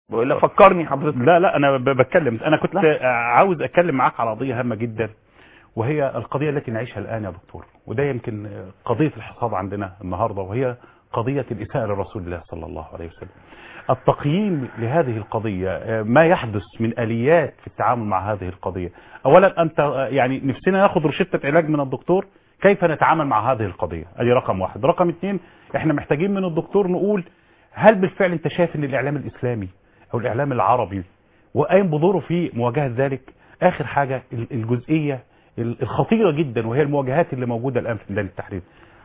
والا فكرني حضرتك لا لا انا ب- بتكلم انا كنت لا. عاوز اتكلم معاك على قضيه هامه جدا وهي القضيه التي نعيشها الان يا دكتور وده يمكن قضيه الحصاد عندنا النهارده وهي قضيه الاساءه لرسول الله صلى الله عليه وسلم التقييم لهذه القضيه آه، ما يحدث من اليات في التعامل مع هذه القضيه اولا انت آه، يعني نفسنا ناخد روشته علاج من الدكتور كيف نتعامل مع هذه القضيه ادي رقم واحد رقم اثنين احنا محتاجين من الدكتور نقول هل بالفعل انت شايف ان الاعلام الاسلامي او الاعلام العربي وقايم بدوره في مواجهه ذلك اخر حاجه ال- الجزئيه ال- الخطيره جدا وهي المواجهات اللي موجوده الان في ميدان التحرير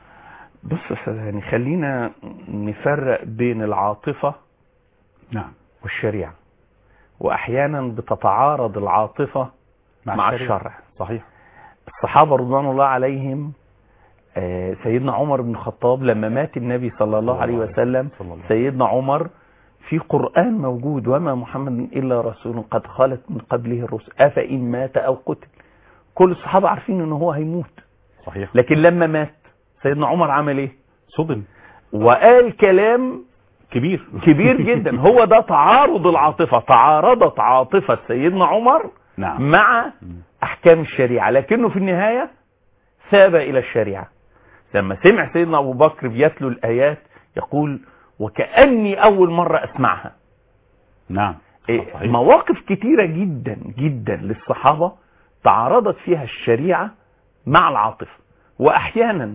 بص يا استاذ هاني خلينا نفرق بين العاطفه نعم والشريعه واحيانا بتتعارض العاطفه مع الشريعة. الشرع صحيح الصحابه رضوان الله عليهم آه، سيدنا عمر بن الخطاب لما مات النبي صلى الله عليه وسلم صلى الله عليه سيدنا عمر في قرآن موجود وما محمد إلا رسول قد خلت من قبله الرسل أفإن مات أو قتل كل الصحابة عارفين إن هو هيموت صحيح لكن لما مات سيدنا عمر عمل إيه صدم وقال كلام كبير كبير جدا هو ده تعارض العاطفة تعارضت عاطفة سيدنا عمر نعم مع أحكام الشريعة لكنه في النهاية ثاب إلى الشريعة لما سمع سيدنا أبو بكر بيتلو الآيات يقول وكأني أول مرة أسمعها نعم إيه، صحيح. مواقف كتيرة جدا جدا للصحابة تعارضت فيها الشريعة مع العاطفة وأحيانا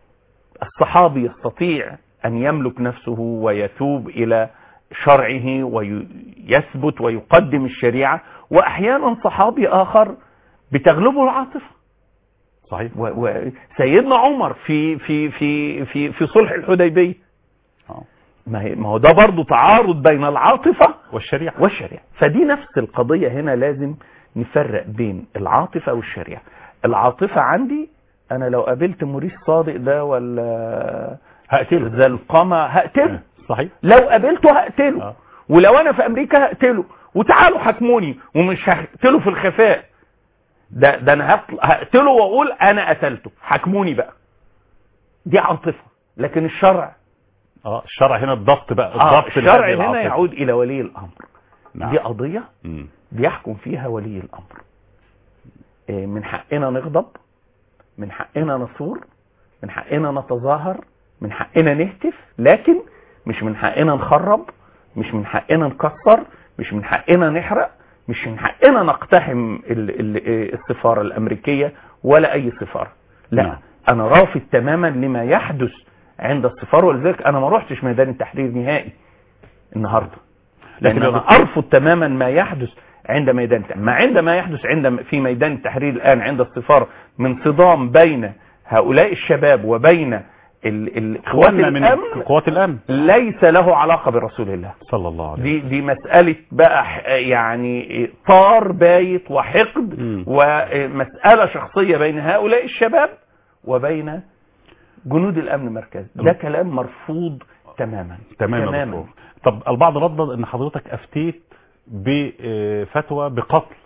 الصحابي يستطيع أن يملك نفسه ويتوب إلى شرعه ويثبت ويقدم الشريعة وأحيانا صحابي آخر بتغلبه العاطفة صحيح و- وسيدنا عمر في في في في في صلح الحديبية آه. ما هي- ما هو ده برضه تعارض بين العاطفة والشريعه والشريعة فدي نفس القضية هنا لازم نفرق بين العاطفة والشريعة العاطفة عندي انا لو قابلت موريس صادق ده ولا هقتله زلقمة هقتله صحيح لو قابلته هقتله آه. ولو انا في امريكا هقتله وتعالوا حكموني ومش هقتله في الخفاء ده ده انا هقتل- هقتله واقول انا قتلته حكموني بقى دي عاطفة لكن الشرع اه الشرع هنا الضبط بقى آه الضبط الشرع لهذه هنا العاطفة. يعود الى ولي الامر نعم. دي قضية مم. بيحكم فيها ولي الامر إيه، من حقنا نغضب من حقنا نثور من حقنا نتظاهر من حقنا نهتف لكن مش من حقنا نخرب مش من حقنا نكسر مش من حقنا نحرق مش من حقنا نقتحم ال- ال- إيه، السفارة الأمريكية ولا أي سفارة لا نعم. أنا رافض تماما لما يحدث عند السفارة ولذلك أنا ما روحتش ميدان التحرير نهائي النهارده لان لكن يا انا دكتور- ارفض تماما ما يحدث عند ميدان التحرير ما عندما يحدث عند في ميدان التحرير الان عند السفاره من صدام بين هؤلاء الشباب وبين ال- ال- قوات اخواننا من الامن قوات الامن ليس له علاقه برسول الله صلى الله عليه دي دي مساله بقى ح- يعني طار بايت وحقد مم. ومساله شخصيه بين هؤلاء الشباب وبين جنود الامن المركزي ده كلام مرفوض تماما تمام يا دكتور. طب البعض ردد ان حضرتك افتيت بفتوى بقتل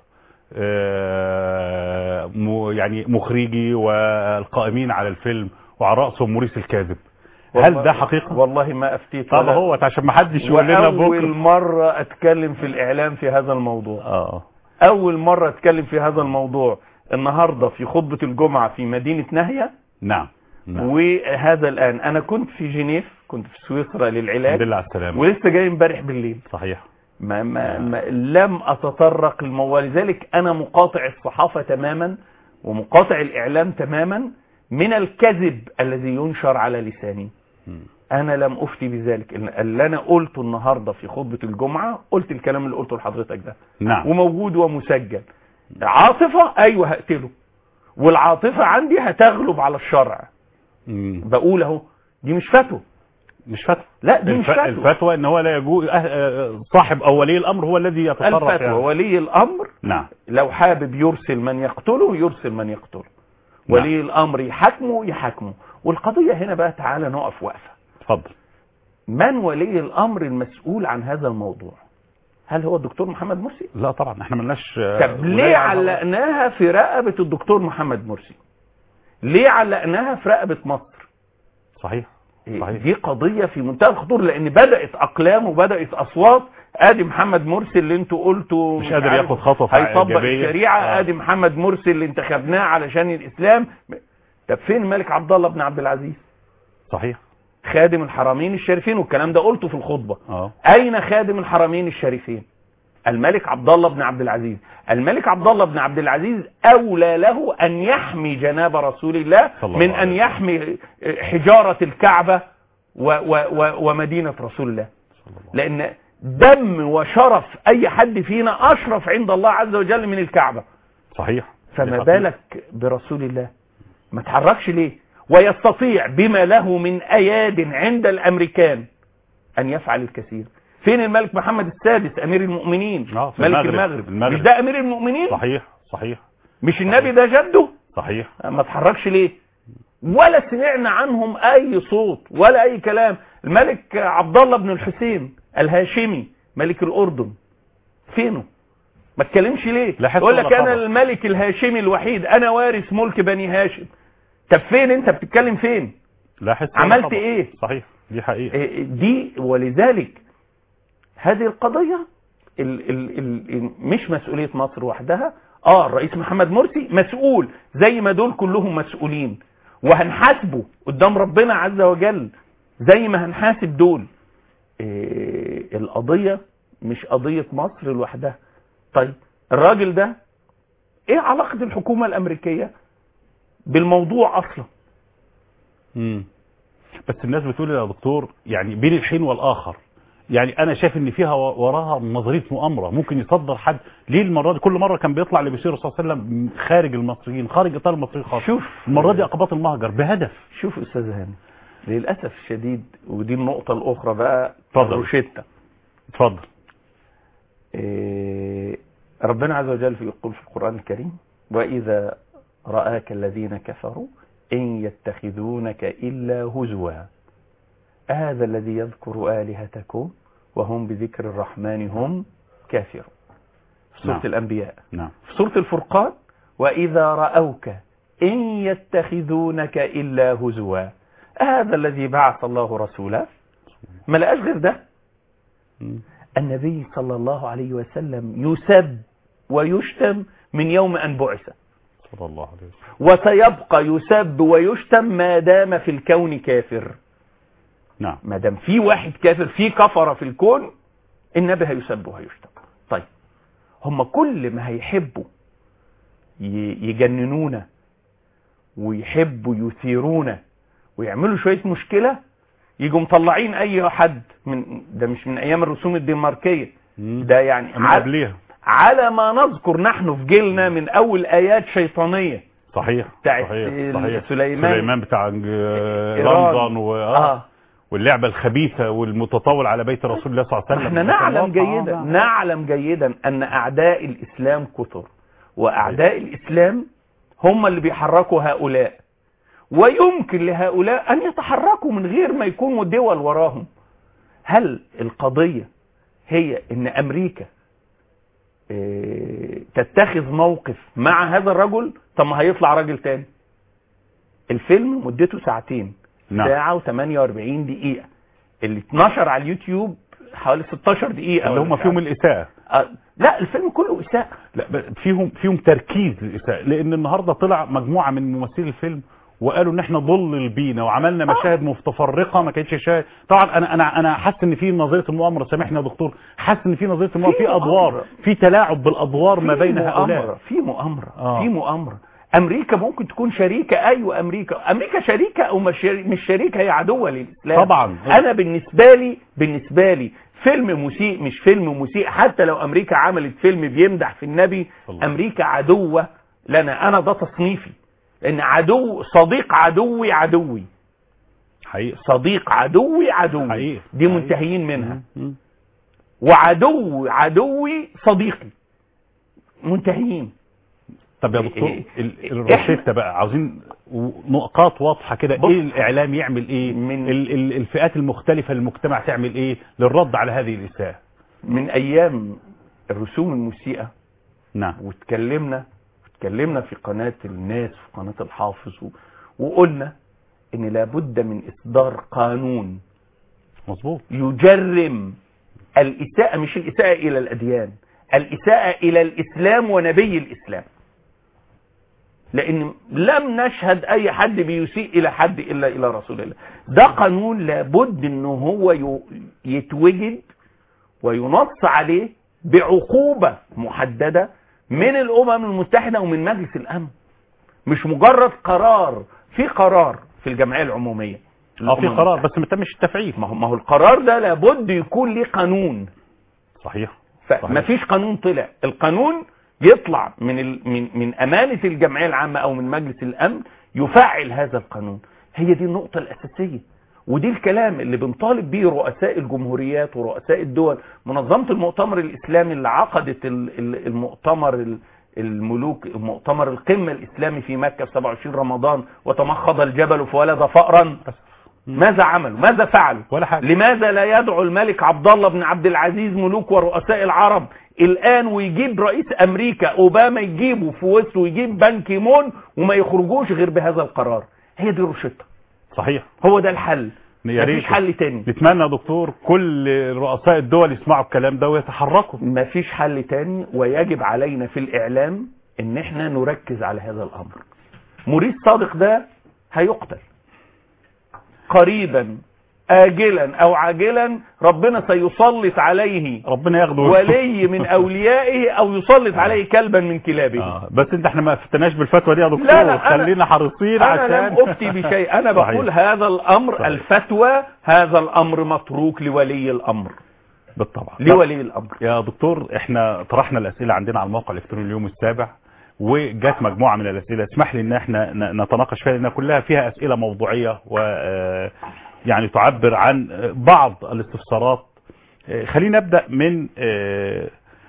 آه، م- يعني مخرجي والقائمين على الفيلم وعلى راسهم موريس الكاذب هل والله- ده حقيقه والله ما افتيت طب ولا- هو عشان ما حدش يقول لنا واول بكره مره اتكلم في الاعلام في هذا الموضوع اه اول مره اتكلم في هذا الموضوع النهارده في خطبه الجمعه في مدينه نهيه نعم نعم وهذا الان انا كنت في جنيف كنت في سويسرا الحمد للعلاج لله على السلامه ولسه جاي امبارح بالليل صحيح ما ما ما لم اتطرق للموضوع لذلك انا مقاطع الصحافه تماما ومقاطع الاعلام تماما من الكذب الذي ينشر على لساني مم. انا لم افتي بذلك اللي انا قلته النهارده في خطبه الجمعه قلت الكلام اللي قلته لحضرتك ده نعم وموجود ومسجل عاطفه ايوه هقتله والعاطفه عندي هتغلب على الشرع مم. بقول اهو دي مش فتوى مش فتوى لا دي مش الف... فتوى الفتوى ان هو لا يجوز أه- أه، صاحب او ولي الامر هو الذي يتصرف الفتوى يعني. ولي الامر نعم لو حابب يرسل من يقتله يرسل من يقتله ولي الامر يحاكمه يحاكمه والقضيه هنا بقى تعالى نقف وقفه اتفضل من ولي الامر المسؤول عن هذا الموضوع هل هو الدكتور محمد مرسي لا طبعا احنا ملناش طب ليه علقناها في رقبه الدكتور محمد مرسي ليه علقناها في رقبه مصر صحيح صحيح دي قضيه في منتهى الخطوره لان بدات اقلام وبدات اصوات ادي محمد مرسي اللي انتوا قلتوا مش قادر عارف ياخد خطوة هيطبق إيجابية. الشريعه آه. ادي محمد مرسي اللي انتخبناه علشان الاسلام طب فين الملك عبد الله بن عبد العزيز صحيح خادم الحرمين الشريفين والكلام ده قلته في الخطبه اه اين خادم الحرمين الشريفين الملك عبد الله بن عبد العزيز الملك عبد الله بن عبد العزيز اولى له ان يحمي جناب رسول الله صلى الله من عليه ان وسلم. يحمي حجاره الكعبه و و و ومدينه رسول الله صلى الله لان دم وشرف اي حد فينا اشرف عند الله عز وجل من الكعبه صحيح فما دي حقيقة. بالك برسول الله ما تحركش ليه ويستطيع بما له من اياد عند الامريكان ان يفعل الكثير فين الملك محمد السادس امير المؤمنين آه، في ملك المغرب، المغرب. في المغرب. مش ده امير المؤمنين صحيح صحيح مش النبي ده جده صحيح ما تحركش ليه ولا سمعنا عنهم اي صوت ولا اي كلام الملك عبد الله بن الحسين الهاشمي ملك الاردن فينه ما اتكلمش ليه لا حس يقول ولا لك انا خبر. الملك الهاشمي الوحيد انا وارث ملك بني هاشم طب فين انت بتتكلم فين لا حس ولا عملت خبر. ايه صحيح دي حقيقة إيه دي ولذلك هذه القضية ال ال ال مش مسؤولية مصر وحدها اه الرئيس محمد مرسي مسؤول زي ما دول كلهم مسؤولين وهنحاسبه قدام ربنا عز وجل زي ما هنحاسب دول إيه القضية مش قضية مصر لوحدها طيب الراجل ده ايه علاقة الحكومة الامريكية بالموضوع اصلا مم. بس الناس بتقول يا دكتور يعني بين الحين والاخر يعني انا شايف ان فيها و- وراها نظريه مؤامره ممكن يصدر حد ليه المره دي كل مره كان بيطلع اللي بيصير الرسول صلى الله عليه وسلم خارج المصريين خارج اطار المصريين خالص شوف المره دي اقباط المهجر بهدف شوف استاذ هاني للاسف الشديد ودي النقطه الاخرى بقى اتفضل. روشيتا اتفضل إيه ربنا عز وجل في يقول في القران الكريم واذا راك الذين كفروا ان يتخذونك الا هزوا هذا الذي يذكر الهتكم وهم بذكر الرحمن هم كافرون في سوره نعم. الانبياء نعم في سورة الفرقان وإذا رأوك إن يتخذونك إلا هزوا هذا الذي بعث الله رسوله ما لقاش غير ده مم. النبي صلى الله عليه وسلم يسب ويشتم من يوم أن بعث صلى الله عليه وسلم وسيبقى يسب ويشتم ما دام في الكون كافر نعم ما دام في واحد كافر في كفر في الكون النبي هيسب وهيشتم طيب هم كل ما هيحبوا ي- يجننونا ويحبوا يثيرونا ويعملوا شوية مشكلة يجوا مطلعين اي حد من ده مش من ايام الرسوم الدنماركية مم. ده يعني من على, قبليها على ما نذكر نحن في جيلنا من اول ايات شيطانية صحيح بتاعت صحيح ال- صحيح سليمان. سليمان بتاع آه، إيران. لندن و... اه واللعبه الخبيثه والمتطاول على بيت رسول الله صلى الله عليه وسلم احنا نعلم آه، جيدا نعم. نعلم جيدا ان اعداء الاسلام كثر واعداء الاسلام هم اللي بيحركوا هؤلاء ويمكن لهؤلاء ان يتحركوا من غير ما يكونوا دول وراهم هل القضية هي ان امريكا اه، تتخذ موقف مع هذا الرجل طب ما هيطلع راجل تاني الفيلم مدته ساعتين نعم. ساعة و48 دقيقة اللي اتنشر على اليوتيوب حوالي 16 دقيقة اللي ولا هم مش فيهم عارف. الاساءه آه، لا الفيلم كله إساءة لا ب- فيهم فيهم تركيز للاساءه لان النهارده طلع مجموعه من ممثلي الفيلم وقالوا ان احنا ضل بينا وعملنا مشاهد متفرقه ما كانتش شاهد طبعا انا انا انا حاسس ان في نظريه المؤامره سامحني يا دكتور حاسس ان في نظريه المؤامره في في ادوار مؤامرة. في تلاعب بالادوار ما في بين مؤامرة، هؤلاء في مؤامرة آه. في مؤامرة امريكا ممكن تكون شريكة ايوه امريكا امريكا شريكة او مش شري- مش شريكة هي عدوة للاسلام طبعا. انا بالنسبة لي بالنسبة لي فيلم مسيء مش فيلم مسيء حتى لو امريكا عملت فيلم بيمدح في النبي الله. امريكا عدوة لنا انا ده تصنيفي لان عدو صديق عدوي عدوي حقيقه صديق عدوي عدوي حقيقي. دي حقيقي. منتهيين منها مم. وعدو عدوي صديقي منتهيين طب يا دكتور إيه- ال- إيه- الروشته بقى عاوزين و- نقاط واضحه كده بص. ايه الاعلام يعمل ايه من- ال- ال- الفئات المختلفه المجتمع تعمل ايه للرد على هذه الاساءه من ايام الرسوم المسيئة نعم واتكلمنا اتكلمنا في قناة الناس في قناة الحافظ و- وقلنا ان لابد من اصدار قانون مظبوط يجرم الاساءه مش الاساءه الى الاديان الاساءه الى الاسلام ونبي الاسلام لان لم نشهد اي حد بيسيء الى حد الا الى رسول الله ده قانون لابد ان هو ي- يتوجد وينص عليه بعقوبة محددة من الامم المتحدة ومن مجلس الامن مش مجرد قرار في قرار في الجمعية العمومية اه في قرار بس ما تمش التفعيل ما هو ما هو القرار ده لابد يكون ليه قانون صحيح فما فيش قانون طلع القانون يطلع من ال... من من امانه الجمعيه العامه او من مجلس الامن يفعل هذا القانون هي دي النقطه الاساسيه ودي الكلام اللي بنطالب بيه رؤساء الجمهوريات ورؤساء الدول منظمه المؤتمر الاسلامي اللي عقدت ال- ال- المؤتمر ال- الملوك مؤتمر القمه الاسلامي في مكه في 27 رمضان وتمخض الجبل فولد فأرا ماذا عملوا ماذا فعلوا ولا حاجة لماذا لا يدعو الملك عبد الله بن عبد العزيز ملوك ورؤساء العرب الان ويجيب رئيس امريكا اوباما يجيبه في وسط ويجيب بان كيمون وما يخرجوش غير بهذا القرار هي دي الروشته صحيح هو ده الحل يا ريت مفيش حل تاني نتمنى يا دكتور كل رؤساء الدول يسمعوا الكلام ده ويتحركوا مفيش حل تاني ويجب علينا في الاعلام ان احنا نركز على هذا الامر مريد صادق ده هيقتل قريبا آجلا أو عاجلا ربنا سيسلط عليه ربنا ياخده ولي من أوليائه أو يسلط عليه كلبا من كلابه آه. بس انت احنا ما فتناش بالفتوى دي يا دكتور لا، لا، أنا- خلينا حريصين أنا عشان لم أفتي بشيء أنا صحيح. بقول هذا الأمر صحيح. الفتوى هذا الأمر متروك لولي الأمر بالطبع لولي الأمر يا دكتور احنا طرحنا الاسئله عندنا على الموقع الالكتروني اليوم السابع وجات مجموعه من الاسئله اسمح لي ان احنا ن- نتناقش فيها لانها كلها فيها اسئله موضوعيه و آه، يعني تعبر عن آه، بعض الاستفسارات آه، خلينا نبدا من آه،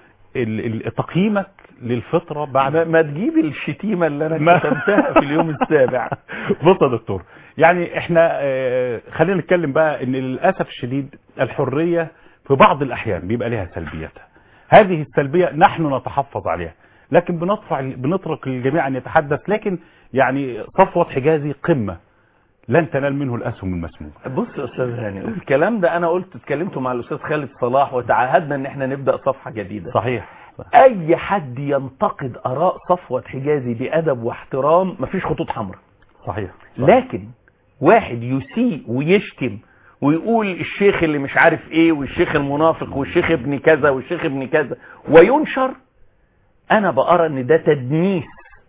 ال- ال- تقييمك للفطره بعد ما, ما تجيب الشتيمة اللي ما- أنا كتبتها في اليوم السابع بص يا دكتور يعني احنا آه، خلينا نتكلم بقى ان للاسف الشديد الحريه في بعض الاحيان بيبقى لها سلبياتها هذه السلبيه نحن نتحفظ عليها لكن بنطرح بنترك للجميع ان يتحدث لكن يعني صفوه حجازي قمه لن تنال منه الاسهم المسمومه بص يا استاذ هاني الكلام ده انا قلت اتكلمت مع الاستاذ خالد صلاح وتعهدنا ان احنا نبدا صفحه جديده صحيح اي حد ينتقد اراء صفوه حجازي بادب واحترام مفيش خطوط حمراء صحيح لكن واحد يسيء ويشتم ويقول الشيخ اللي مش عارف ايه والشيخ المنافق والشيخ ابن كذا والشيخ ابن كذا وينشر انا بقرا ان ده تدنيس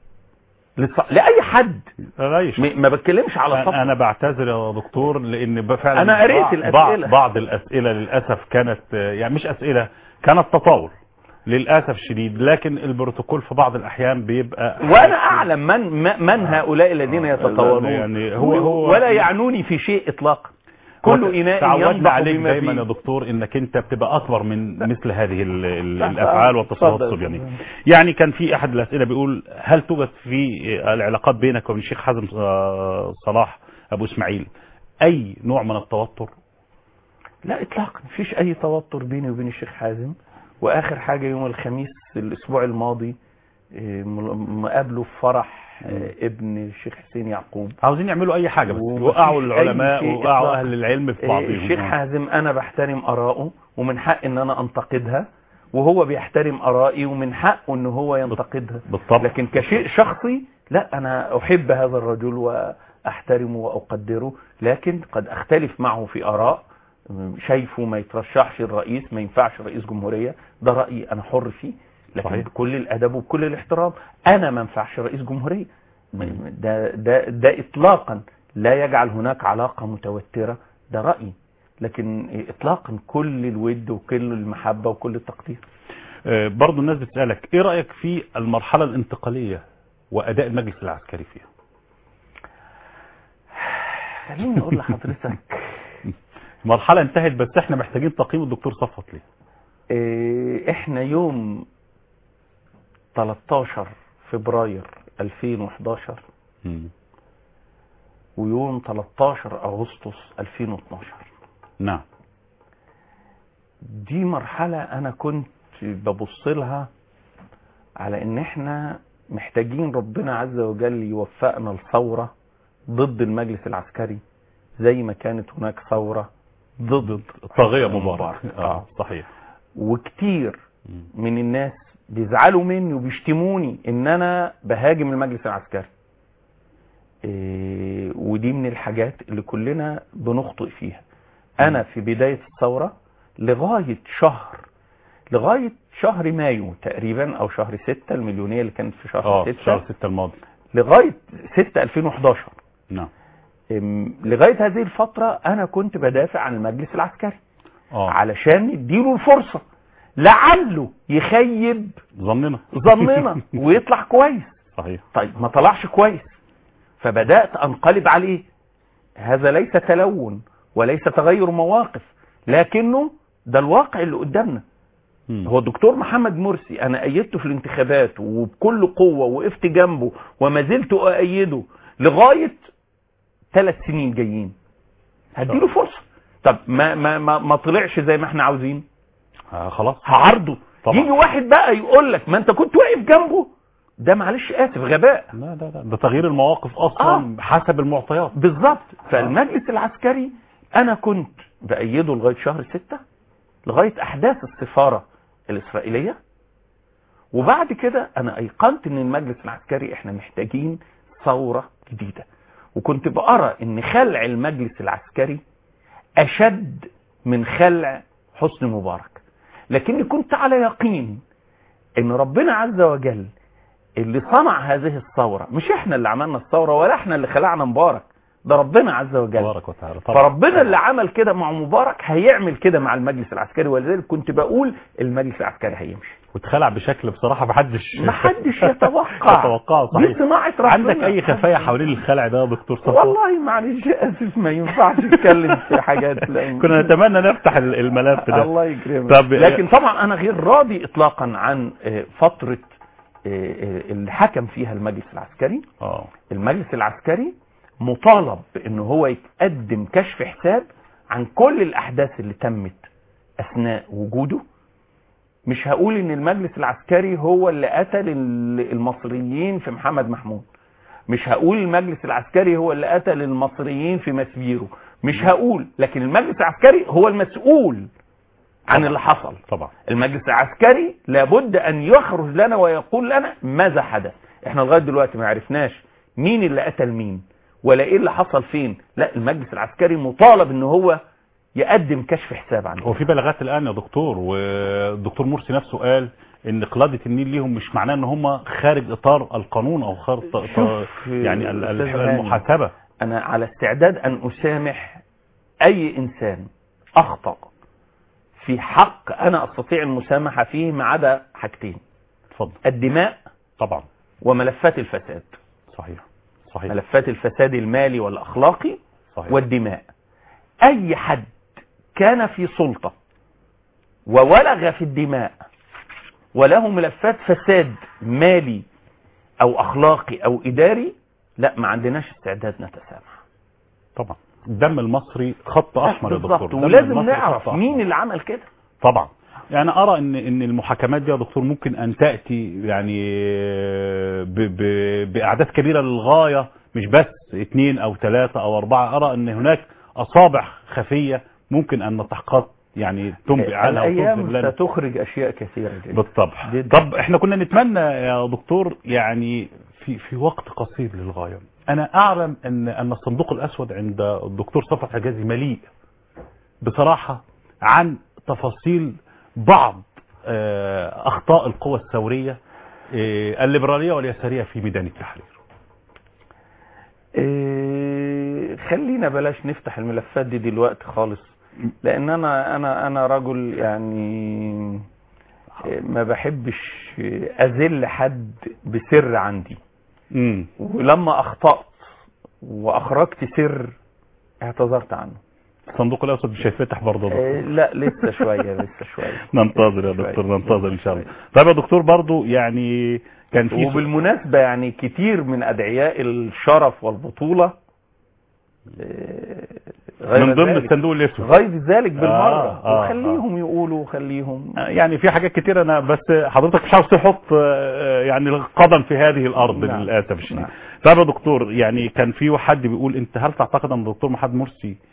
للص- لاي حد غيش م- ما بتكلمش على انا صفوه أنا بعتذر يا دكتور لان فعلا أنا قريت بعض- الأسئلة. بعض, بعض الاسئله للاسف كانت آه، يعني مش اسئله كانت تطاول للاسف الشديد لكن البروتوكول في بعض الاحيان بيبقى وانا اعلم من م- من هؤلاء الذين يتطاولون يعني هو- هو- ولا يعنوني في شيء اطلاقا كل وت- اناء تعودنا ينضح عليك بما دايما يا فيه دكتور انك انت بتبقى اكبر من مثل هذه ال ال لا، الافعال والتصرفات اتفضل. الصبيانيه يعني كان في احد الاسئله بيقول هل توجد في العلاقات بينك وبين الشيخ حازم آه، صلاح ابو اسماعيل اي نوع من التوتر لا اطلاقا مفيش اي توتر بيني وبين الشيخ حازم واخر حاجه يوم الخميس الاسبوع الماضي إيه، م- مقابله في فرح آه، ابن الشيخ حسين يعقوب عاوزين يعملوا اي حاجه بس ومفيش يوقعوا أي العلماء شيء ويوقعوا إطلاقاً. اهل العلم في إيه، بعضهم الشيخ آه. حازم انا بحترم اراءه ومن حق ان انا انتقدها وهو بيحترم ارائي ومن حقه ان هو ينتقدها بالطبع لكن كشيء شخصي لا انا احب هذا الرجل واحترمه واقدره لكن قد اختلف معه في اراء شايفه ما يترشحش الرئيس ما ينفعش رئيس جمهورية ده رأيي انا حر فيه لكن صحيح. بكل الادب وبكل الاحترام انا ما ينفعش رئيس جمهورية ده ده ده اطلاقا لا يجعل هناك علاقة متوترة ده رأيي لكن اطلاقا كل الود وكل المحبة وكل التقدير آه، برضو الناس بتسالك ايه رايك في المرحله الانتقاليه واداء المجلس العسكري فيها خليني اقول لحضرتك مرحله انتهت بس احنا محتاجين تقييم الدكتور صفوت ليه إيه، احنا يوم 13 فبراير 2011 مم. ويوم 13 اغسطس 2012 نعم دي مرحلة انا كنت ببص لها على ان احنا محتاجين ربنا عز وجل يوفقنا الثورة ضد المجلس العسكري زي ما كانت هناك ثورة ضد طاغية حسني مبارك اه آه. صحيح وكتير مم. من الناس بيزعلوا مني وبيشتموني ان انا بهاجم المجلس العسكري إيه ودي من الحاجات اللي كلنا بنخطئ فيها انا في بداية الثورة لغاية شهر لغاية شهر مايو تقريبا او شهر ستة المليونية اللي كانت في شهر اه ستة شهر 6 الماضي لغاية ستة 2011 نعم إم، لغاية هذه الفترة انا كنت بدافع عن المجلس العسكري اه علشان نديله الفرصة لعله يخيب ظننا ظننا ويطلع كويس صحيح طيب ما طلعش كويس فبدأت انقلب عليه هذا ليس تلون وليس تغير مواقف لكنه ده الواقع اللي قدامنا مم. هو الدكتور محمد مرسي انا ايدته في الانتخابات وبكل قوة وقفت جنبه وما زلت اؤيده لغاية ثلاث سنين جايين هديله فرصة طب ما ما ما, ما طلعش زي ما احنا عاوزين آه خلاص هعرضه طبعا. يجي واحد بقى يقول لك ما انت كنت واقف جنبه ده معلش اسف غباء لا لا لا ده تغيير المواقف اصلا حسب المعطيات بالظبط فالمجلس العسكري انا كنت بايده لغايه شهر ستة لغايه احداث السفاره الاسرائيليه وبعد كده انا ايقنت ان المجلس العسكري احنا محتاجين ثوره جديده وكنت بقرا ان خلع المجلس العسكري اشد من خلع حسني مبارك لكني كنت على يقين ان ربنا عز وجل اللي صنع هذه الثوره مش احنا اللي عملنا الثوره ولا احنا اللي خلعنا مبارك ده ربنا عز وجل تبارك وتعالى طبعا فربنا اللي عمل كده مع مبارك هيعمل كده مع المجلس العسكري ولذلك كنت بقول المجلس العسكري هيمشي واتخلع بشكل بصراحه محدش محدش يتوقع يتوقع دي صحيح صناعه ربنا عندك اي خفايا حوالين الخلع ده يا دكتور صفوان والله معلش اسف ما ينفعش اتكلم في حاجات لأن- كنا نتمنى نفتح ال- الملف ده الله يكرمك طب- لكن طبعا انا غير راضي اطلاقا عن آه، فتره آه، آه، اللي حكم فيها المجلس العسكري اه المجلس العسكري مطالب بان هو يقدم كشف حساب عن كل الاحداث اللي تمت اثناء وجوده مش هقول ان المجلس العسكري هو اللي قتل ال- المصريين في محمد محمود مش هقول المجلس العسكري هو اللي قتل المصريين في مسبيرو مش هقول لكن المجلس العسكري هو المسؤول عن اللي حصل طبعا المجلس العسكري لابد ان يخرج لنا ويقول لنا ماذا حدث احنا لغايه دلوقتي ما عرفناش مين اللي قتل مين ولا ايه اللي حصل فين لا المجلس العسكري مطالب ان هو يقدم كشف حساب عنه هو في بلاغات الان يا دكتور والدكتور مرسي نفسه قال ان قلاده النيل ليهم مش معناه ان هم خارج اطار القانون او خارج اطار شوف، يعني ال- ال- أستاذ هاني. المحاسبه انا على استعداد ان اسامح اي انسان اخطا في حق انا استطيع المسامحه فيه ما عدا حاجتين اتفضل الدماء طبعا وملفات الفساد صحيح صحيح ملفات الفساد المالي والاخلاقي صحيح والدماء اي حد كان في سلطة وولغ في الدماء وله ملفات فساد مالي او اخلاقي او اداري لا ما عندناش استعداد نتسامح طبعا الدم المصري خط احمر يا دكتور بالظبط الدم ولازم المصري نعرف خط أحمر. مين اللي عمل كده طبعا يعني ارى ان ان المحاكمات دي يا دكتور ممكن ان تاتي يعني ب ب باعداد كبيره للغايه مش بس اثنين او ثلاثه او اربعه ارى ان هناك اصابع خفيه ممكن ان التحقيقات يعني تنبئ عنها وتظهر الايام لنا ستخرج اشياء كثيرة جدا بالطبع جدا. طب احنا كنا نتمنى يا دكتور يعني في في وقت قصير للغايه انا اعلم ان ان الصندوق الاسود عند الدكتور صفوت حجازي مليء بصراحه عن تفاصيل بعض آه، اخطاء القوى الثوريه آه، الليبراليه واليساريه في ميدان التحرير إيه، خلينا بلاش نفتح الملفات دي دلوقتي خالص لان انا انا انا رجل يعني إيه، ما بحبش اذل حد بسر عندي امم ولما اخطأت واخرجت سر اعتذرت عنه الصندوق الاسود مش هيتفتح برضه يا دكتور. إيه، لا لسه شوية لسه شوية ننتظر يا دكتور ننتظر ان شاء الله طيب يا دكتور برضه يعني كان في سؤال- وبالمناسبة يعني كتير من ادعياء الشرف والبطولة إيه، غير من ضمن ذلك. الصندوق الاسود غير ذلك بالمرة آه، آه، وخليهم يقولوا وخليهم يعني في حاجات كتير انا بس حضرتك مش عاوز تحط آه، يعني القدم في هذه الارض نعم. للاسف الشديد نعم. طيب يا دكتور يعني كان في حد بيقول انت هل تعتقد ان الدكتور محمد مرسي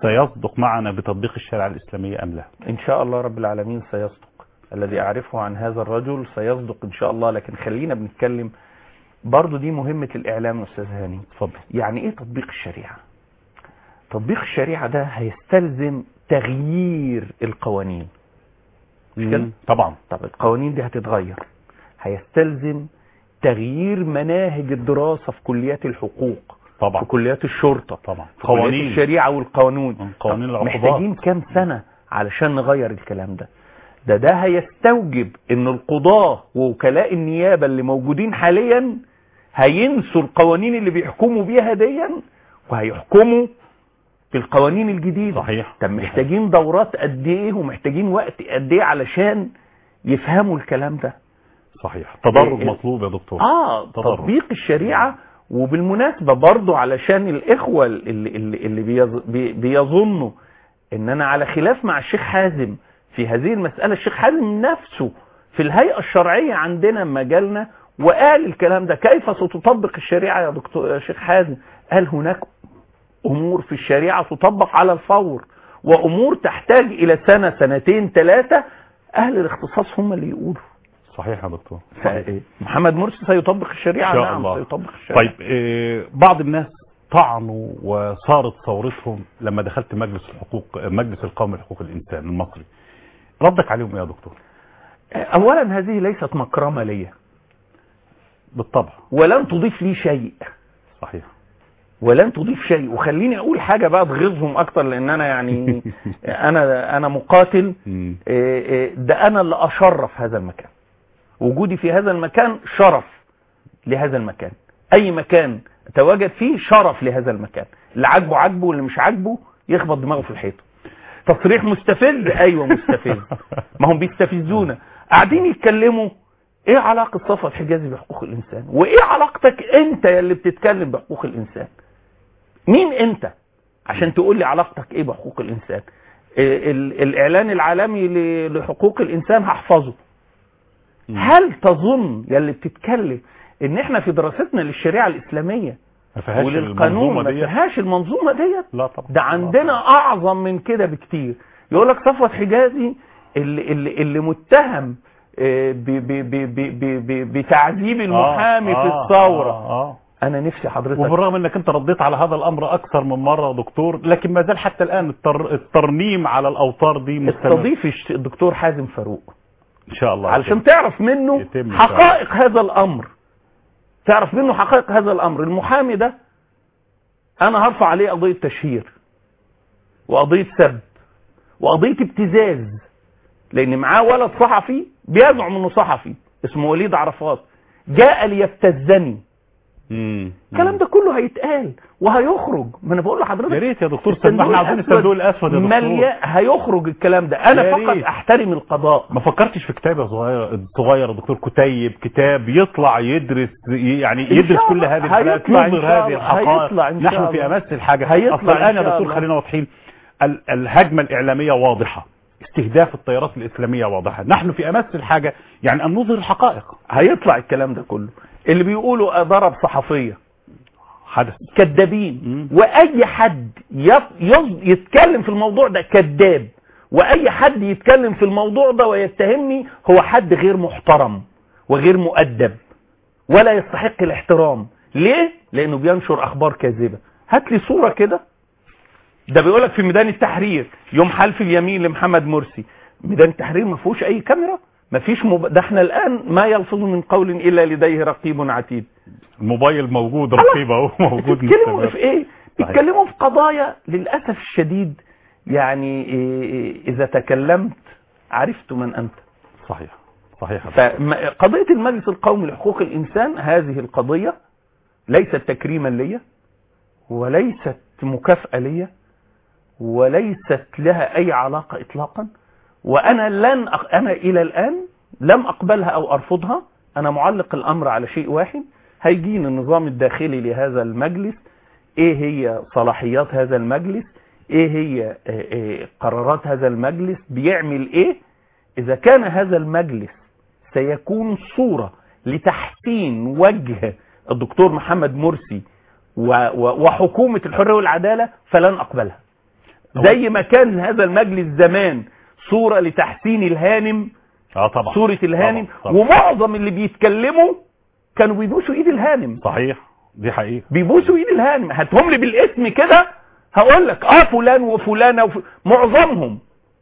سيصدق معنا بتطبيق الشريعة الإسلامية أم لا ان شاء الله رب العالمين سيصدق الذي اعرفه عن هذا الرجل سيصدق ان شاء الله لكن خلينا بنتكلم برضو دي مهمة الاعلام يا استاذ هاني اتفضل يعني ايه تطبيق الشريعة تطبيق الشريعة ده هيستلزم تغيير القوانين مش كده؟ مم. طبعا طب القوانين دي هتتغير هيستلزم تغيير مناهج الدراسة في كليات الحقوق طبعا في كليات الشرطة طبعا في كليات قوانين الشريعة والقانون مم. قوانين طب العقوبات محتاجين كام سنة علشان نغير الكلام ده ده ده هيستوجب ان القضاة ووكلاء النيابة اللي موجودين حاليا هينسوا القوانين اللي بيحكموا بيها ديا وهيحكموا بالقوانين الجديدة صحيح طب محتاجين دورات قد ايه ومحتاجين وقت قد ايه علشان يفهموا الكلام ده صحيح تدرج إيه- مطلوب يا دكتور اه تدرج. تطبيق الشريعة وبالمناسبة برضو علشان الإخوة اللي, اللي, اللي بيظ- بي- بيظنوا إن أنا على خلاف مع الشيخ حازم في هذه المسألة الشيخ حازم نفسه في الهيئة الشرعية عندنا مجالنا وقال الكلام ده كيف ستطبق الشريعة يا دكتور يا شيخ حازم قال هناك أمور في الشريعة تطبق على الفور وأمور تحتاج إلى سنة سنتين ثلاثة أهل الاختصاص هم اللي يقولوا صحيح يا دكتور صحيح. محمد مرسي سيطبق الشريعة إن شاء نعم الله. سيطبق الشريعة طيب آه، بعض الناس طعنوا وصارت ثورتهم لما دخلت مجلس الحقوق مجلس القومي لحقوق الانسان المصري ردك عليهم ايه يا دكتور اولا هذه ليست مكرمة لي بالطبع ولن تضيف لي شيء صحيح ولن تضيف شيء وخليني اقول حاجة بقى تغيظهم اكتر لان انا يعني انا انا مقاتل مم. إيه إيه ده انا اللي اشرف هذا المكان وجودي في هذا المكان شرف لهذا المكان اي مكان اتواجد فيه شرف لهذا المكان اللي عاجبه عاجبه واللي مش عاجبه يخبط دماغه في الحيطه تصريح مستفز ايوه مستفز ما هم بيستفزونا قاعدين يتكلموا ايه علاقه صفوت حجازي بحقوق الانسان وايه علاقتك انت يا اللي بتتكلم بحقوق الانسان مين انت عشان تقول لي علاقتك ايه بحقوق الانسان ال- ال- الاعلان العالمي ل- لحقوق الانسان هحفظه مم. هل تظن يا اللي بتتكلم ان احنا في دراستنا للشريعه الاسلاميه ما فيهاش وللقانون المنظومه ما دي فيهاش المنظومه ديت لا طبعا ده عندنا اعظم من كده بكتير يقول لك صفوت حجازي اللي, اللي, اللي متهم آه، ب- ب- ب- ب- ب- ب- بتعذيب المحامي في الثوره آه آه. انا نفسي حضرتك وبالرغم انك انت رديت على هذا الامر اكثر من مره يا دكتور لكن ما زال حتى الان التر... الترنيم على الاوتار دي مستمر استضيف الش- الدكتور حازم فاروق ان شاء الله علشان تعرف منه يتم إن شاء حقائق هذا الامر تعرف منه حقائق هذا الامر المحامي ده انا هرفع عليه قضيه تشهير وقضيه سب وقضيه ابتزاز لان معاه ولد صحفي بيزعم انه صحفي اسمه وليد عرفات جاء ليبتزني مم. الكلام ده كله هيتقال وهيخرج ما انا بقول لحضرتك يا ريت يا دكتور طب ما احنا عاوزين الصندوق الاسود يا دكتور مليا هيخرج الكلام ده انا يا فقط ريت. احترم القضاء ما فكرتش في كتاب يا صغير صغير يا دكتور كتيب كتاب يطلع يدرس يعني إن يدرس شاء كل الله. هذه الحاجات هيطلع إن يظهر شاء هذه الله. الحقائق هيطلع إن شاء نحن في الله. امس الحاجه هيطلع اصلا الان إن يا شاء دكتور الله. خلينا واضحين ال- الهجمه الاعلاميه واضحه استهداف التيارات الاسلاميه واضحه نحن في امس الحاجه يعني ان نظهر الحقائق هيطلع الكلام ده كله اللي بيقولوا ضرب صحفيه حدث كذابين مم. واي حد يف- يص- يتكلم في الموضوع ده كذاب واي حد يتكلم في الموضوع ده ويتهمني هو حد غير محترم وغير مؤدب ولا يستحق الاحترام ليه لانه بينشر اخبار كاذبه هات لي صوره كده ده بيقولك في ميدان التحرير يوم حلف اليمين لمحمد مرسي ميدان التحرير ما فيهوش اي كاميرا ما فيش مب... ده احنا الان ما يلفظ من قول الا لديه رقيب عتيد الموبايل موجود رقيب اهو موجود بيتكلموا مستمر في ايه صحيح. بيتكلموا في قضايا للاسف الشديد يعني إيه إيه اذا تكلمت عرفت من انت صحيح صحيح يا دكتور. فقضيه المجلس القومي لحقوق الانسان هذه القضيه ليست تكريما ليا وليست مكافاه ليا وليست لها اي علاقه اطلاقا وانا لن أق... انا الى الان لم اقبلها او ارفضها انا معلق الامر على شيء واحد هيجينا النظام الداخلي لهذا المجلس ايه هي صلاحيات هذا المجلس ايه هي آه، آه، قرارات هذا المجلس بيعمل ايه اذا كان هذا المجلس سيكون صورة لتحسين وجه الدكتور محمد مرسي و- و- وحكومة الحرية والعدالة فلن اقبلها زي ما كان هذا المجلس زمان صورة لتحسين الهانم اه طبعا صورة الهانم طبعا. طبعا. ومعظم اللي بيتكلموا كانوا بيبوسوا ايد الهانم صحيح دي حقيقة بيبوسوا ايد الهانم هاتهم لي بالاسم كده هقول لك اه فلان وفلانة وف... معظمهم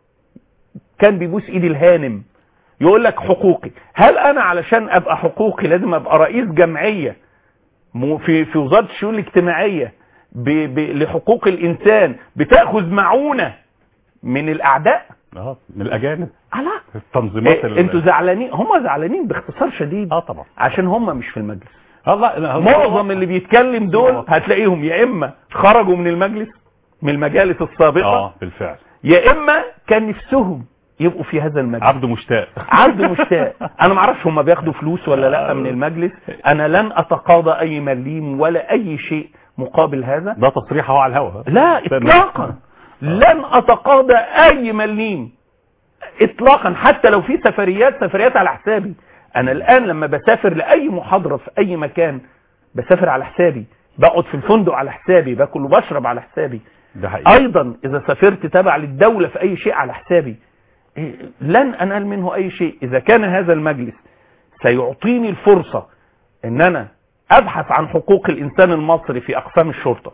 كان بيبوس ايد الهانم يقول لك حقوقي هل انا علشان ابقى حقوقي لازم ابقى رئيس جمعية م- في في وزارة الشؤون الاجتماعية ب... ب... لحقوق الانسان بتاخذ معونة من الاعداء اه من الاجانب على التنظيمات إيه ال- انتوا زعلانين هم زعلانين باختصار شديد اه طبعا عشان هم مش في المجلس اه لا لا، هو- معظم اللي بيتكلم دول هتلاقيهم يا اما خرجوا من المجلس من المجالس السابقة اه بالفعل يا اما كان نفسهم يبقوا في هذا المجلس عبد مشتاق عبد مشتاق انا ما اعرفش هم بياخدوا فلوس ولا لا من المجلس انا لن اتقاضى اي مليم ولا اي شيء مقابل هذا ده تصريح هو على الهوا لا اطلاقا لن اتقاضى اي مليم اطلاقا حتى لو في سفريات سفريات على حسابي انا الان لما بسافر لاي محاضرة في اي مكان بسافر على حسابي بقعد في الفندق على حسابي باكل وبشرب على حسابي ده حقيقي ايضا اذا سافرت تبع للدولة في اي شيء على حسابي إيه، لن انال منه اي شيء اذا كان هذا المجلس سيعطيني الفرصة ان انا ابحث عن حقوق الانسان المصري في اقسام الشرطة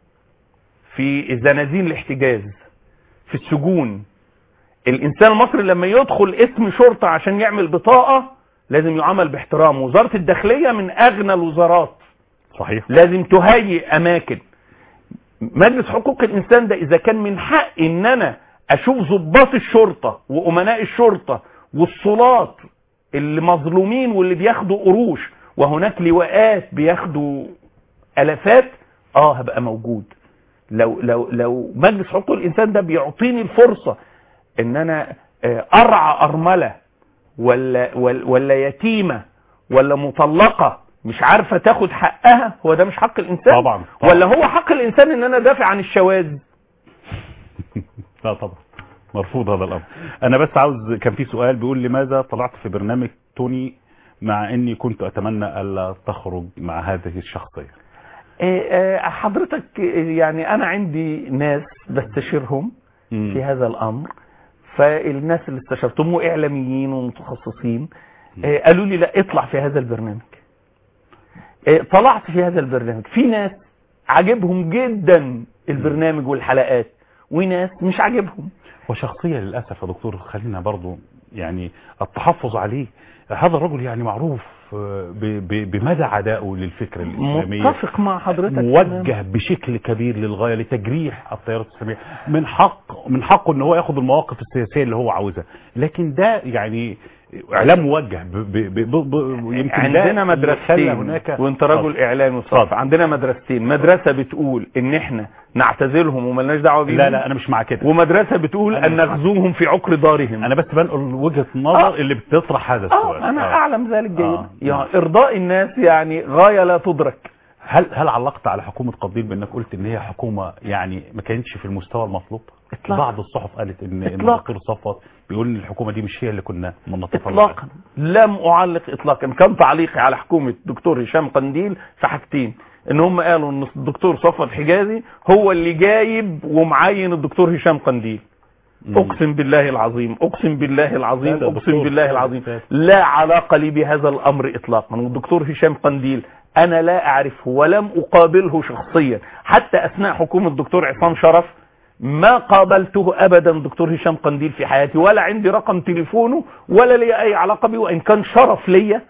في زنازين الاحتجاز في السجون الانسان المصري لما يدخل اسم شرطة عشان يعمل بطاقة لازم يعامل باحترام وزارة الداخلية من اغنى الوزارات صحيح لازم تهيئ اماكن مجلس حقوق الانسان ده اذا كان من حق ان انا اشوف ضباط الشرطة وامناء الشرطة والصلاة اللي مظلومين واللي بياخدوا قروش وهناك لواءات بياخدوا الافات اه هبقى موجود لو لو لو مجلس حقوق الانسان ده بيعطيني الفرصة ان انا آه، ارعى ارملة ولا ولا ولا يتيمة ولا مطلقة مش عارفة تاخد حقها هو ده مش حق الانسان طبعا طبعا. ولا هو حق الانسان ان انا دافع عن الشواذ لا طبعا مرفوض هذا الامر انا بس عاوز كان في سؤال بيقول لماذا طلعت في برنامج توني مع اني كنت اتمنى الا تخرج مع هذه الشخصيه إيه، آه، حضرتك آه، يعني انا عندي ناس بستشيرهم مم. في هذا الامر فالناس اللي استشرتهم واعلاميين ومتخصصين آه، قالوا لي لا اطلع في هذا البرنامج آه، طلعت في هذا البرنامج في ناس عجبهم جدا البرنامج والحلقات وناس مش عاجبهم وشخصيه للاسف يا دكتور خلينا برضو يعني التحفظ عليه هذا الرجل يعني معروف آه، ب- ب- بمدى عدائه للفكره الاسلاميه متفق مع حضرتك تمام. موجه بشكل كبير للغايه لتجريح التيارات الاسلاميه من حق من حقه ان هو ياخد المواقف السياسيه اللي هو عاوزها لكن ده يعني اعلام موجه ب ب ب ب ب يمكن ده عندنا اللي خلى مدرستين هناك وانت رجل اعلامي وصف اتفضل. عندنا مدرستين مدرسة بتقول ان احنا نعتزلهم وملناش دعوة بيهم لا لا انا مش مع كده ومدرسة بتقول أنا ان مش مع- نغزوهم في عقر دارهم انا بس بنقل وجهه نظر آه. اللي بتطرح هذا السؤال اه انا آه. اعلم ذلك جيدا آه. يعني ارضاء الناس يعني غاية لا تدرك هل هل علقت على حكومه قضيل بانك قلت ان هي حكومه يعني ما كانتش في المستوى المطلوب إطلاقاً. بعض الصحف قالت ان ان إطلاقاً. الدكتور صفوت بيقول ان الحكومه دي مش هي اللي كنا نتطلع اطلاقا لم اعلق اطلاقا كان تعليقي على حكومة الدكتور هشام قنديل في حاجتين ان هم قالوا ان الدكتور صفوت حجازي هو اللي جايب ومعين الدكتور هشام قنديل مم. اقسم بالله العظيم اقسم بالله العظيم لا، ده اقسم دكتور. بالله العظيم لا علاقة لي بهذا الامر اطلاقا والدكتور هشام قنديل انا لا اعرفه ولم اقابله شخصيا حتى اثناء حكومة الدكتور عصام شرف ما قابلته ابدا دكتور هشام قنديل في حياتي ولا عندي رقم تليفونه ولا لي اي علاقة بيه وان كان شرف ليا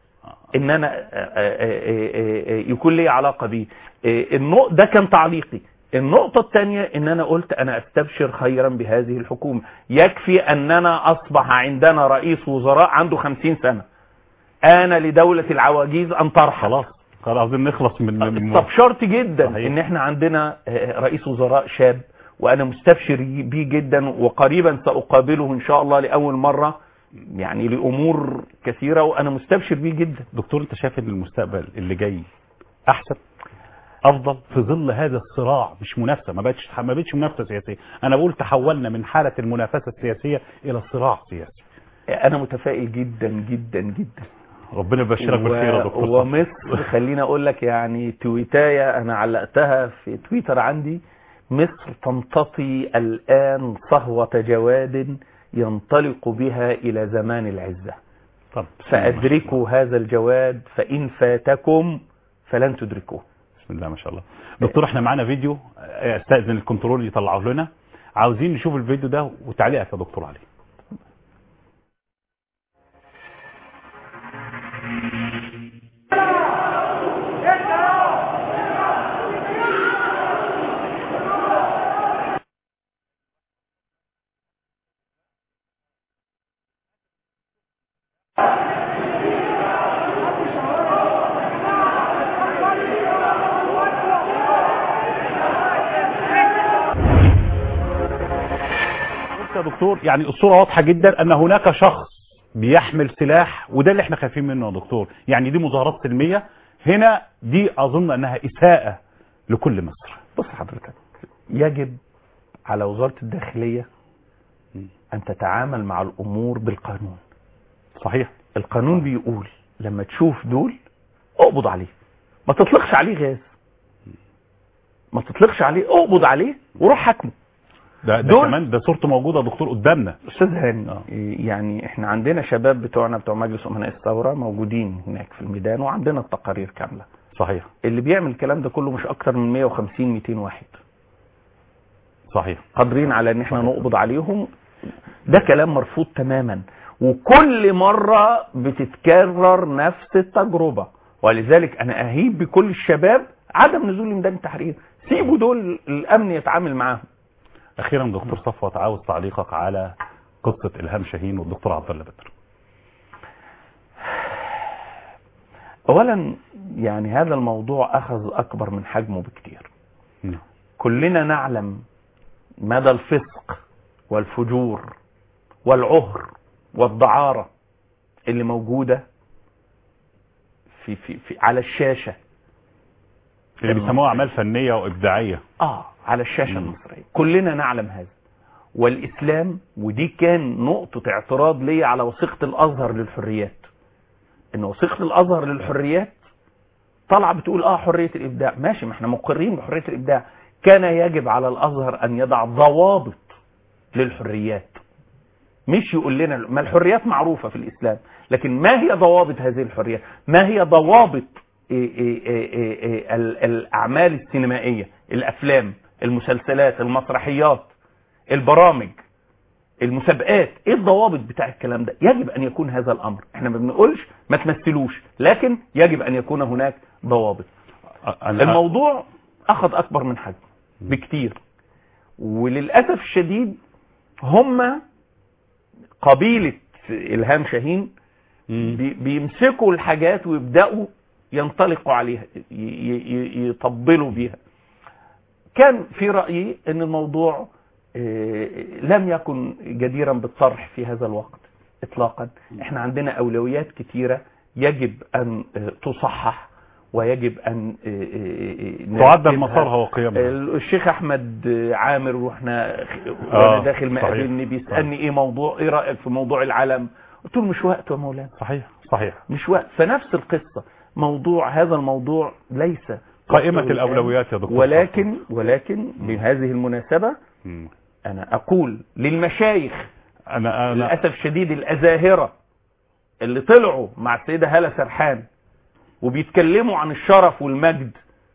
ان انا آه، آه، آه، آه، يكون لي علاقة بيه آه، النق- ده كان تعليقي النقطة الثانية ان انا قلت انا استبشر خيرا بهذه الحكومة يكفي اننا اصبح عندنا رئيس وزراء عنده خمسين سنة انا لدولة العواجيز ان ترحل خلاص خلاص عاوزين نخلص من من استبشرت جدا صحيح. ان احنا عندنا آه، رئيس وزراء شاب وانا مستبشر بيه جدا وقريبا ساقابله ان شاء الله لاول مرة يعني لامور كثيرة وانا مستبشر بيه جدا دكتور انت شايف ان المستقبل اللي جاي احسن افضل في ظل هذا الصراع مش منافسه ما بقتش ما بقتش منافسه سياسيه انا بقول تحولنا من حاله المنافسه السياسيه الى صراع سياسي انا متفائل جدا جدا جدا ربنا يبشرك بالخير يا دكتور ومصر خليني اقول لك يعني تويتاية انا علقتها في تويتر عندي مصر تمتطي الآن صهوة جواد ينطلق بها إلى زمان العزة طب فأدركوا هذا الجواد فإن فاتكم فلن تدركوه بسم الله ما شاء الله دكتور احنا معانا فيديو استاذن الكنترول يطلعه لنا عاوزين نشوف الفيديو ده وتعليقك يا دكتور عليه بص يا دكتور يعني الصورة واضحة جدا ان هناك شخص بيحمل سلاح وده اللي احنا خايفين منه يا دكتور يعني دي مظاهرات سلمية هنا دي اظن انها اساءة لكل مصر بص حضرتك يجب على وزارة الداخلية أن تتعامل مع الأمور بالقانون صحيح القانون بيقول لما تشوف دول اقبض عليه ما تطلقش عليه غاز ما تطلقش عليه اقبض عليه وروح حاكمه ده, ده دول- كمان ده صورته موجودة يا دكتور قدامنا استاذ هاني آه. يعني احنا عندنا شباب بتوعنا بتوع مجلس امناء الثوره موجودين هناك في الميدان وعندنا التقارير كامله صحيح اللي بيعمل الكلام ده كله مش اكتر من 150 200 واحد صحيح قادرين على ان احنا صحيح. نقبض عليهم ده كلام مرفوض تماما وكل مرة بتتكرر نفس التجربة ولذلك انا اهيب بكل الشباب عدم نزول لميدان التحرير سيبوا دول الامن يتعامل معاهم اخيرا دكتور صفوت عاوز تعليقك على قصة الهام شاهين والدكتور عبد الله بدر اولا يعني هذا الموضوع اخذ اكبر من حجمه بكتير نعم. كلنا نعلم مدى الفسق والفجور والعهر والدعارة اللي موجودة في في في على الشاشة اللي بيسموها اعمال فنية وابداعية اه على الشاشة مم. المصرية كلنا نعلم هذا والاسلام ودي كان نقطة اعتراض لي على وثيقة الازهر للحريات ان وثيقة الازهر للحريات طالعة بتقول اه حرية الابداع ماشي ما احنا مقرين بحرية الابداع كان يجب على الازهر ان يضع ضوابط للحريات مش يقول لنا ما الحريات معروفة في الاسلام لكن ما هي ضوابط هذه الحريات ما هي ضوابط إيه إيه إيه إيه إيه ال- الاعمال السينمائية الافلام المسلسلات المسرحيات البرامج المسابقات ايه الضوابط بتاع الكلام ده يجب ان يكون هذا الامر احنا ما بنقولش ما تمثلوش لكن يجب ان يكون هناك ضوابط أنا الموضوع اخذ اكبر من حجمه بكتير وللاسف الشديد هم قبيله الهام شاهين مم. بي- بيمسكوا الحاجات ويبداوا ينطلقوا عليها ي- ي- يطبلوا بيها كان في رايي ان الموضوع آه، لم يكن جديرا بالطرح في هذا الوقت اطلاقا احنا عندنا اولويات كتيره يجب ان آه، تصحح ويجب ان آه، آه، آه، تعدل نرتبها. مسارها وقيمها الشيخ احمد عامر واحنا آه، وانا داخل صحيح. مقابلني بيسالني ايه موضوع ايه رايك في موضوع العلم قلت له مش وقت يا مولانا صحيح صحيح مش وقت فنفس القصه موضوع هذا الموضوع ليس قائمة وقته الآن. الأولويات يا دكتور ولكن ولكن بهذه المناسبه مم. انا اقول للمشايخ أنا أنا للاسف الشديد الازاهره اللي طلعوا مع السيده هاله سرحان وبيتكلموا عن الشرف والمجد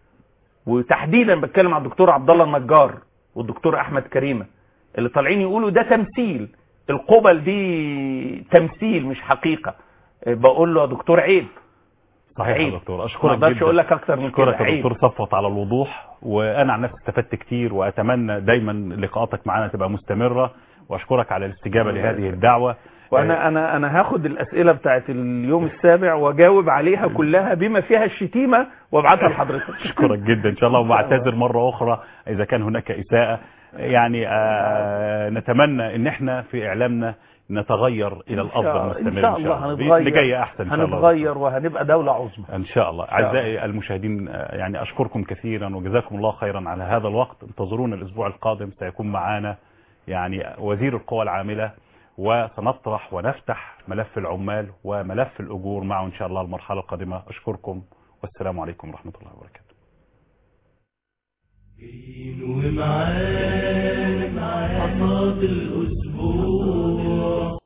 وتحديدا بتكلم عن الدكتور عبد الله النجار والدكتور احمد كريمه اللي طالعين يقولوا ده تمثيل القبل دي تمثيل مش حقيقه بقول له يا دكتور عيب صحيح يا عيب. دكتور ما أشكرك اقدرش جدا اقول لك اكتر من كده أشكرك يا عيب دكتور صفوت على الوضوح وأنا عن نفسي استفدت كتير وأتمنى دايما لقاءاتك معنا تبقى مستمرة وأشكرك على الاستجابة الله لهذه يسعدك. الدعوة وانا انا انا هاخد الاسئله بتاعت اليوم السابع واجاوب عليها كلها بما فيها الشتيمه وابعتها لحضرتك أشكرك جدا إن شاء الله وبعتذر مرة أخرى إذا كان هناك إساءة يعني آه نتمنى إن إحنا في إعلامنا نتغير إلى إن شاء- الأفضل مستمر ان شاء الله هنتغير اللي جاي أحسن إن شاء الله هنتغير وهنبقى دوله عظمى ان شاء الله شاء الله. اعزائي المشاهدين آه، يعني اشكركم كثيرا وجزاكم الله خيرا على هذا الوقت انتظرونا الاسبوع القادم سيكون معنا يعني وزير القوى العامله وسنطرح ونفتح ملف العمال وملف الاجور معه ان شاء الله المرحله القادمه اشكركم والسلام عليكم ورحمه الله وبركاته جايين ومعانا حصاد الأسبوع